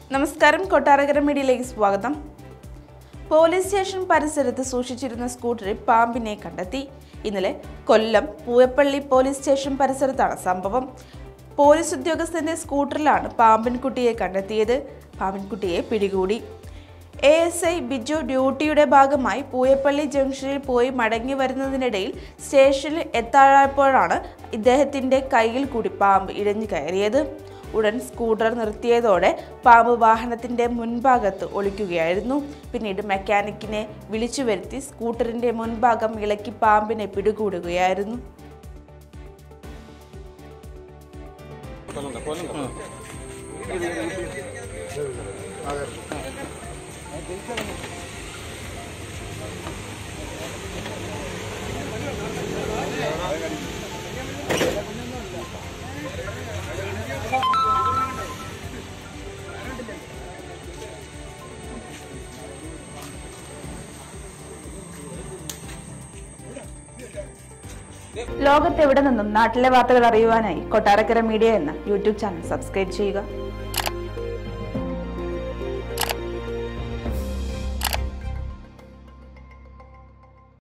നമസ്കാരം കൊട്ടാരക്കര മീഡിയയിലേക്ക് സ്വാഗതം പോലീസ് സ്റ്റേഷൻ പരിസരത്ത് സൂക്ഷിച്ചിരുന്ന സ്കൂട്ടറിൽ പാമ്പിനെ കണ്ടെത്തി ഇന്നലെ കൊല്ലം പൂയപ്പള്ളി പോലീസ് സ്റ്റേഷൻ പരിസരത്താണ് സംഭവം പോലീസ് ഉദ്യോഗസ്ഥന്റെ സ്കൂട്ടറിലാണ് പാമ്പിൻകുട്ടിയെ കണ്ടെത്തിയത് പാമ്പിൻകുട്ടിയെ പിടികൂടി എ എസ് ഐ ബിജു ഡ്യൂട്ടിയുടെ ഭാഗമായി പൂയപ്പള്ളി ജംഗ്ഷനിൽ പോയി മടങ്ങി വരുന്നതിനിടയിൽ സ്റ്റേഷനിൽ എത്താഴപ്പോഴാണ് ഇദ്ദേഹത്തിന്റെ കയ്യിൽ കൂടി പാമ്പ് ഇഴഞ്ഞു കയറിയത് ഉടൻ സ്കൂട്ടർ നിർത്തിയതോടെ പാമ്പ് വാഹനത്തിന്റെ മുൻഭാഗത്ത് ഒളിക്കുകയായിരുന്നു പിന്നീട് മെക്കാനിക്കിനെ വിളിച്ചു വരുത്തി സ്കൂട്ടറിന്റെ മുൻഭാഗം ഇളക്കി പാമ്പിനെ പിടികൂടുകയായിരുന്നു ലോകത്തെവിടെ നിന്നും നാട്ടിലെ വാർത്തകൾ അറിയുവാനായി കൊട്ടാരക്കര മീഡിയ എന്ന യൂട്യൂബ് ചാനൽ സബ്സ്ക്രൈബ് ചെയ്യുക